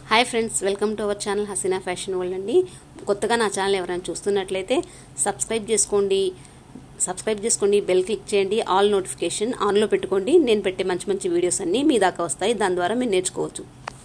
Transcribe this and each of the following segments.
hi friends welcome to our channel Haseena fashion world అండి కొత్తగా నా ఛానల్ ఎవరైనా చూస్తున్నట్లయితే సబ్స్క్రైబ్ చేసుకోండి సబ్స్క్రైబ్ చేసుకోండి బెల్ క్లిక్ చేయండి ఆల్ నోటిఫికేషన్ ఆన్లో పెట్టుకోండి నేను పెట్టే మంచి మంచి వీడియోస్ అన్నీ మీ దాకా వస్తాయి దాని ద్వారా మీరు నేర్చుకోవచ్చు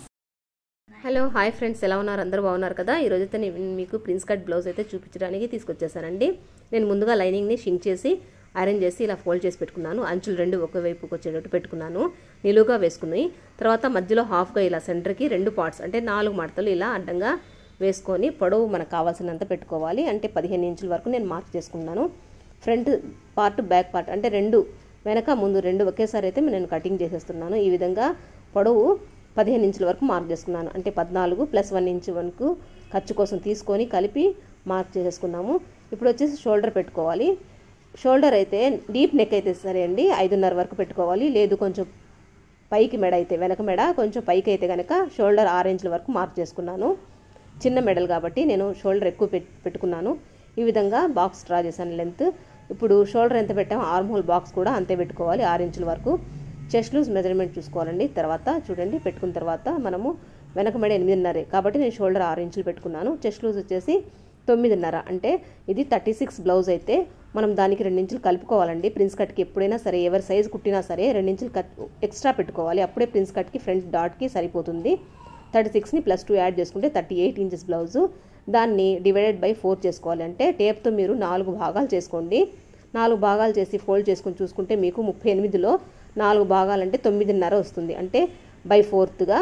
హలో హాయ్ ఫ్రెండ్స్ ఎలా ఉన్నారు అందరూ బాగున్నారు కదా ఈరోజు అయితే నేను మీకు ప్రిన్స్ కట్ బ్లౌజ్ అయితే చూపించడానికి తీసుకొచ్చేసానండి నేను ముందుగా లైనింగ్ని షింక్ చేసి అరేంజ్ చేసి ఇలా ఫోల్డ్ చేసి పెట్టుకున్నాను అంచులు రెండు ఒక వైపుకి వచ్చేటట్టు పెట్టుకున్నాను నిలువుగా వేసుకుని తర్వాత మధ్యలో హాఫ్గా ఇలా సెంటర్కి రెండు పార్ట్స్ అంటే నాలుగు మడతలు ఇలా అడ్డంగా వేసుకొని పొడవు మనకు కావాల్సినంత పెట్టుకోవాలి అంటే పదిహేను ఇంచుల వరకు నేను మార్క్ చేసుకున్నాను ఫ్రంట్ పార్ట్ బ్యాక్ పార్ట్ అంటే రెండు వెనక ముందు రెండు ఒకేసారి అయితే నేను కటింగ్ చేసేస్తున్నాను ఈ విధంగా పొడవు పదిహేను ఇంచుల వరకు మార్క్ చేసుకున్నాను అంటే పద్నాలుగు ప్లస్ వన్ ఇంచ్ వరకు ఖర్చు కోసం తీసుకొని కలిపి మార్క్ చేసేసుకున్నాము ఇప్పుడు వచ్చేసి షోల్డర్ పెట్టుకోవాలి షోల్డర్ అయితే డీప్ నెక్ అయితే సరే అండి ఐదున్నర వరకు పెట్టుకోవాలి లేదు కొంచెం పైకి మెడ అయితే వెనక మెడ కొంచెం పైకి అయితే కనుక షోల్డర్ ఆరు ఇంచుల వరకు మార్క్ చేసుకున్నాను చిన్న మెడల్ కాబట్టి నేను షోల్డర్ ఎక్కువ పెట్టుకున్నాను ఈ విధంగా బాక్స్ డ్రా చేశాను లెంత్ ఇప్పుడు షోల్డర్ ఎంత పెట్టామో ఆర్మ్ హోల్ బాక్స్ కూడా అంతే పెట్టుకోవాలి ఆరు ఇంచుల వరకు చెస్ట్ లూజ్ మెజర్మెంట్ చూసుకోవాలండి తర్వాత చూడండి పెట్టుకున్న తర్వాత మనము వెనక మెడ ఎనిమిదిన్నరే కాబట్టి నేను షోల్డర్ ఆరు ఇంచులు పెట్టుకున్నాను చెస్ట్ లూజ్ వచ్చేసి తొమ్మిదిన్నర అంటే ఇది థర్టీ సిక్స్ బ్లౌజ్ అయితే మనం దానికి రెండించులు కలుపుకోవాలండి ప్రిన్స్ కట్కి ఎప్పుడైనా సరే ఎవరి సైజు కుట్టినా సరే రెండించులు కట్ ఎక్స్ట్రా పెట్టుకోవాలి అప్పుడే ప్రిన్స్ కట్కి ఫ్రంట్ డాట్కి సరిపోతుంది థర్టీ సిక్స్ని ప్లస్ టూ యాడ్ చేసుకుంటే థర్టీ ఎయిట్ ఇంచెస్ బ్లౌజు దాన్ని డివైడెడ్ బై ఫోర్ చేసుకోవాలి అంటే టేప్తో మీరు నాలుగు భాగాలు చేసుకోండి నాలుగు భాగాలు చేసి ఫోల్డ్ చేసుకుని చూసుకుంటే మీకు ముప్పై ఎనిమిదిలో నాలుగు భాగాలంటే తొమ్మిదిన్నర వస్తుంది అంటే బై ఫోర్త్గా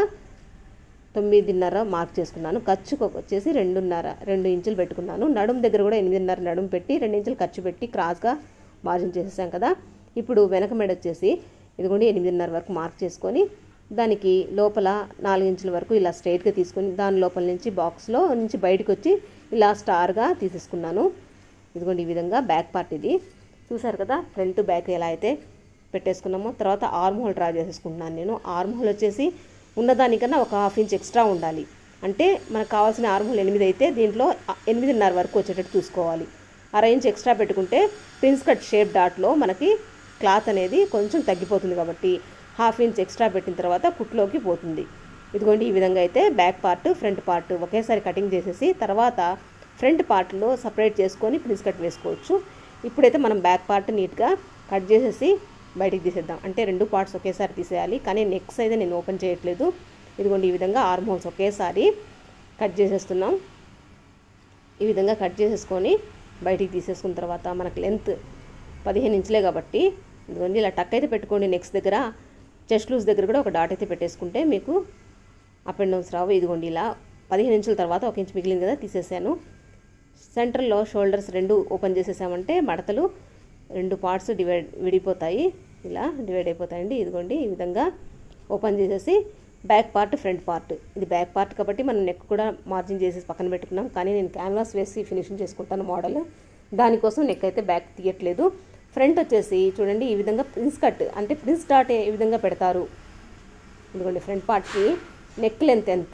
తొమ్మిదిన్నర మార్క్ చేసుకున్నాను ఖర్చుకు వచ్చేసి రెండున్నర రెండు ఇంచులు పెట్టుకున్నాను నడుం దగ్గర కూడా ఎనిమిదిన్నర నడుం పెట్టి రెండు ఇంచులు ఖర్చు పెట్టి క్రాస్గా మార్జిన్ చేసేసాం కదా ఇప్పుడు వెనక మెడ వచ్చేసి ఇదిగోండి ఎనిమిదిన్నర వరకు మార్క్ చేసుకొని దానికి లోపల నాలుగు ఇంచుల వరకు ఇలా స్ట్రైట్గా తీసుకొని దాని లోపల నుంచి బాక్స్లో నుంచి బయటకు వచ్చి ఇలా స్టార్గా తీసేసుకున్నాను ఇదిగోండి ఈ విధంగా బ్యాక్ పార్ట్ ఇది చూసారు కదా ఫ్రంట్ బ్యాక్ ఎలా అయితే పెట్టేసుకున్నామో తర్వాత ఆర్మ్ హోల్ డ్రా చేసేసుకుంటున్నాను నేను ఆర్మ్ హోల్ వచ్చేసి ఉన్నదానికన్నా ఒక హాఫ్ ఇంచ్ ఎక్స్ట్రా ఉండాలి అంటే మనకు కావాల్సిన ఆర్మ్ హోల్ ఎనిమిది అయితే దీంట్లో ఎనిమిదిన్నర వరకు వచ్చేటట్టు చూసుకోవాలి అర ఇంచ్ ఎక్స్ట్రా పెట్టుకుంటే ప్రిన్స్ కట్ షేప్ డాట్లో మనకి క్లాత్ అనేది కొంచెం తగ్గిపోతుంది కాబట్టి హాఫ్ ఇంచ్ ఎక్స్ట్రా పెట్టిన తర్వాత కుట్లోకి పోతుంది ఇదిగోండి ఈ విధంగా అయితే బ్యాక్ పార్ట్ ఫ్రంట్ పార్ట్ ఒకేసారి కటింగ్ చేసేసి తర్వాత ఫ్రంట్ పార్ట్లో సపరేట్ చేసుకొని ప్రిన్స్ కట్ వేసుకోవచ్చు ఇప్పుడైతే మనం బ్యాక్ పార్ట్ నీట్గా కట్ చేసేసి బయటికి తీసేద్దాం అంటే రెండు పార్ట్స్ ఒకేసారి తీసేయాలి కానీ నెక్స్ అయితే నేను ఓపెన్ చేయట్లేదు ఇదిగోండి ఈ విధంగా ఆర్మ్ హోల్స్ ఒకేసారి కట్ చేసేస్తున్నాం ఈ విధంగా కట్ చేసేసుకొని బయటికి తీసేసుకున్న తర్వాత మనకు లెంత్ పదిహేను ఇంచులే కాబట్టి ఇదిగోండి ఇలా టక్ అయితే పెట్టుకోండి నెక్స్ట్ దగ్గర చెస్ట్ లూజ్ దగ్గర కూడా ఒక డాట్ అయితే పెట్టేసుకుంటే మీకు అప్ అండ్ డౌన్స్ రావు ఇదిగోండి ఇలా పదిహేను ఇంచుల తర్వాత ఒక ఇంచు మిగిలింది కదా తీసేసాను సెంటర్లో షోల్డర్స్ రెండు ఓపెన్ చేసేసామంటే మడతలు రెండు పార్ట్స్ డివైడ్ విడిపోతాయి ఇలా డివైడ్ అయిపోతాయండి ఇదిగోండి ఈ విధంగా ఓపెన్ చేసేసి బ్యాక్ పార్ట్ ఫ్రంట్ పార్ట్ ఇది బ్యాక్ పార్ట్ కాబట్టి మనం నెక్ కూడా మార్జిన్ చేసేసి పక్కన పెట్టుకున్నాం కానీ నేను క్యాన్వాస్ వేసి ఫినిషింగ్ చేసుకుంటాను మోడల్ దానికోసం నెక్ అయితే బ్యాక్ తీయట్లేదు ఫ్రంట్ వచ్చేసి చూడండి ఈ విధంగా ప్రిన్స్ కట్ అంటే ప్రిన్స్ డాట్ ఏ విధంగా పెడతారు ఇదిగోండి ఫ్రంట్ పార్ట్కి నెక్ లెంత్ ఎంత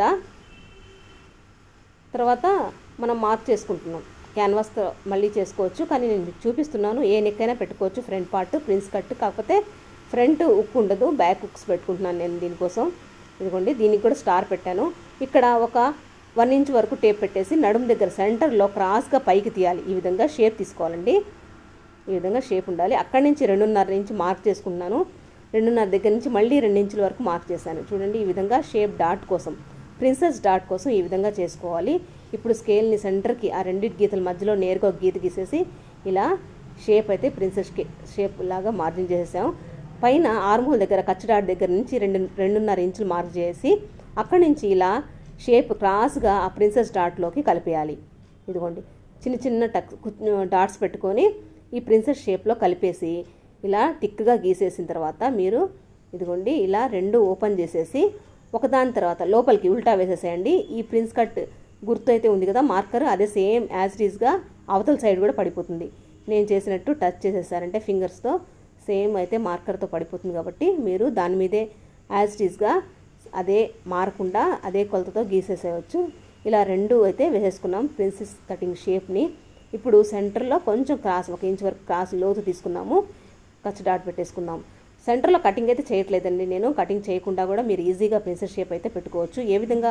తర్వాత మనం మార్క్ చేసుకుంటున్నాం క్యాన్వాస్తో మళ్ళీ చేసుకోవచ్చు కానీ నేను చూపిస్తున్నాను ఏ నెక్ అయినా పెట్టుకోవచ్చు ఫ్రంట్ పార్ట్ ప్రిన్స్ కట్ కాకపోతే ఫ్రంట్ ఉక్ ఉండదు బ్యాక్ ఉక్స్ పెట్టుకుంటున్నాను నేను దీనికోసం ఇదిగోండి దీనికి కూడా స్టార్ పెట్టాను ఇక్కడ ఒక వన్ ఇంచ్ వరకు టేప్ పెట్టేసి నడుం దగ్గర సెంటర్లో క్రాస్గా పైకి తీయాలి ఈ విధంగా షేప్ తీసుకోవాలండి ఈ విధంగా షేప్ ఉండాలి అక్కడి నుంచి రెండున్నర ఇంచ్ మార్క్ చేసుకుంటున్నాను రెండున్నర దగ్గర నుంచి మళ్ళీ రెండు ఇంచుల వరకు మార్క్ చేశాను చూడండి ఈ విధంగా షేప్ డాట్ కోసం ప్రిన్సెస్ డాట్ కోసం ఈ విధంగా చేసుకోవాలి ఇప్పుడు స్కేల్ని సెంటర్కి ఆ రెండింటి గీతల మధ్యలో నేరుగా ఒక గీత గీసేసి ఇలా షేప్ అయితే ప్రిన్సెస్ షేప్ లాగా మార్జిన్ చేసేసాం పైన ఆర్మోల్ దగ్గర కచ్ డాట్ దగ్గర నుంచి రెండు రెండున్నర ఇంచులు మార్క్ చేసి అక్కడి నుంచి ఇలా షేప్ క్రాస్గా ఆ ప్రిన్సెస్ డాట్లోకి కలిపేయాలి ఇదిగోండి చిన్న చిన్న టక్ డాట్స్ పెట్టుకొని ఈ ప్రిన్సెస్ షేప్లో కలిపేసి ఇలా టిక్గా గీసేసిన తర్వాత మీరు ఇదిగోండి ఇలా రెండు ఓపెన్ చేసేసి ఒకదాని తర్వాత లోపలికి ఉల్టా వేసేసేయండి ఈ ప్రిన్స్ కట్ గుర్తు అయితే ఉంది కదా మార్కర్ అదే సేమ్ యాజ్ టీజ్గా అవతల సైడ్ కూడా పడిపోతుంది నేను చేసినట్టు టచ్ చేసేసారంటే ఫింగర్స్తో సేమ్ అయితే మార్కర్తో పడిపోతుంది కాబట్టి మీరు దాని మీదే యాజ్ టీజ్గా అదే మారకుండా అదే కొలతతో గీసేసేయచ్చు ఇలా రెండు అయితే వేసేసుకున్నాం ప్రిన్సెస్ కటింగ్ షేప్ని ఇప్పుడు సెంటర్లో కొంచెం క్రాస్ ఒక ఇంచ్ వరకు క్రాస్ లోతు తీసుకున్నాము కచ్ డాట్ పెట్టేసుకున్నాం సెంటర్లో కటింగ్ అయితే చేయట్లేదండి నేను కటింగ్ చేయకుండా కూడా మీరు ఈజీగా ప్రిన్సెస్ షేప్ అయితే పెట్టుకోవచ్చు ఏ విధంగా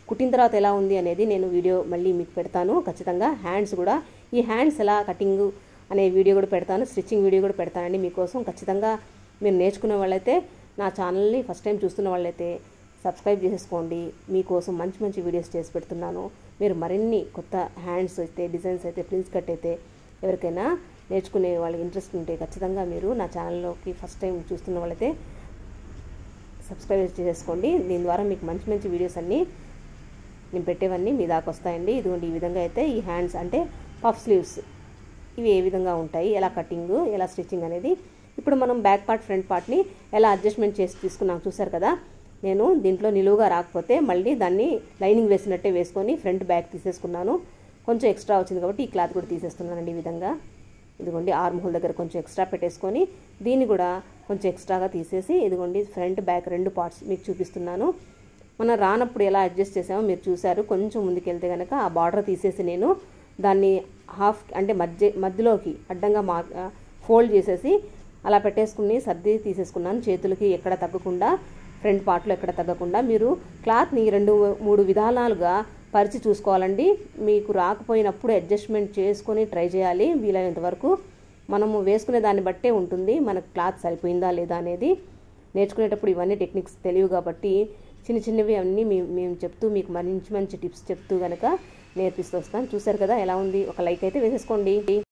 కుట్టిన తర్వాత ఎలా ఉంది అనేది నేను వీడియో మళ్ళీ మీకు పెడతాను ఖచ్చితంగా హ్యాండ్స్ కూడా ఈ హ్యాండ్స్ ఎలా కటింగ్ అనే వీడియో కూడా పెడతాను స్టిచ్చింగ్ వీడియో కూడా పెడతానండి మీకోసం ఖచ్చితంగా మీరు నేర్చుకునే వాళ్ళైతే నా ఛానల్ని ఫస్ట్ టైం చూస్తున్న వాళ్ళైతే సబ్స్క్రైబ్ చేసేసుకోండి మీకోసం మంచి మంచి వీడియోస్ చేసి పెడుతున్నాను మీరు మరిన్ని కొత్త హ్యాండ్స్ అయితే డిజైన్స్ అయితే ప్రిన్స్ కట్ అయితే ఎవరికైనా నేర్చుకునే వాళ్ళకి ఇంట్రెస్ట్ ఉంటే ఖచ్చితంగా మీరు నా ఛానల్లోకి ఫస్ట్ టైం చూస్తున్న వాళ్ళైతే సబ్స్క్రైబ్ చేసేసుకోండి దీని ద్వారా మీకు మంచి మంచి వీడియోస్ అన్నీ నేను పెట్టేవన్నీ మీ దాకా వస్తాయండి ఇదిగోండి ఈ విధంగా అయితే ఈ హ్యాండ్స్ అంటే పఫ్ స్లీవ్స్ ఇవి ఏ విధంగా ఉంటాయి ఎలా కటింగ్ ఎలా స్టిచ్చింగ్ అనేది ఇప్పుడు మనం బ్యాక్ పార్ట్ ఫ్రంట్ పార్ట్ని ఎలా అడ్జస్ట్మెంట్ చేసి తీసుకున్నాం చూసారు కదా నేను దీంట్లో నిలువుగా రాకపోతే మళ్ళీ దాన్ని లైనింగ్ వేసినట్టే వేసుకొని ఫ్రంట్ బ్యాక్ తీసేసుకున్నాను కొంచెం ఎక్స్ట్రా వచ్చింది కాబట్టి ఈ క్లాత్ కూడా తీసేస్తున్నానండి ఈ విధంగా ఇదిగోండి ఆర్మ్ హోల్ దగ్గర కొంచెం ఎక్స్ట్రా పెట్టేసుకొని దీన్ని కూడా కొంచెం ఎక్స్ట్రాగా తీసేసి ఇదిగోండి ఫ్రంట్ బ్యాక్ రెండు పార్ట్స్ మీకు చూపిస్తున్నాను మనం రానప్పుడు ఎలా అడ్జస్ట్ చేసామో మీరు చూసారు కొంచెం ముందుకెళ్తే కనుక ఆ బార్డర్ తీసేసి నేను దాన్ని హాఫ్ అంటే మధ్య మధ్యలోకి అడ్డంగా మా ఫోల్డ్ చేసేసి అలా పెట్టేసుకుని సర్ది తీసేసుకున్నాను చేతులకి ఎక్కడ తగ్గకుండా ఫ్రంట్ పార్ట్లో ఎక్కడ తగ్గకుండా మీరు క్లాత్ని రెండు మూడు విధానాలుగా పరిచి చూసుకోవాలండి మీకు రాకపోయినప్పుడు అడ్జస్ట్మెంట్ చేసుకొని ట్రై చేయాలి వీలైనంత వరకు మనము వేసుకునే దాన్ని బట్టే ఉంటుంది మనకు క్లాత్ సరిపోయిందా లేదా అనేది నేర్చుకునేటప్పుడు ఇవన్నీ టెక్నిక్స్ తెలియవు కాబట్టి చిన్న చిన్నవి అన్నీ మేము చెప్తూ మీకు మంచి మంచి టిప్స్ చెప్తూ కనుక నేర్పిస్తూ వస్తాను చూసారు కదా ఎలా ఉంది ఒక లైక్ అయితే వేసేసుకోండి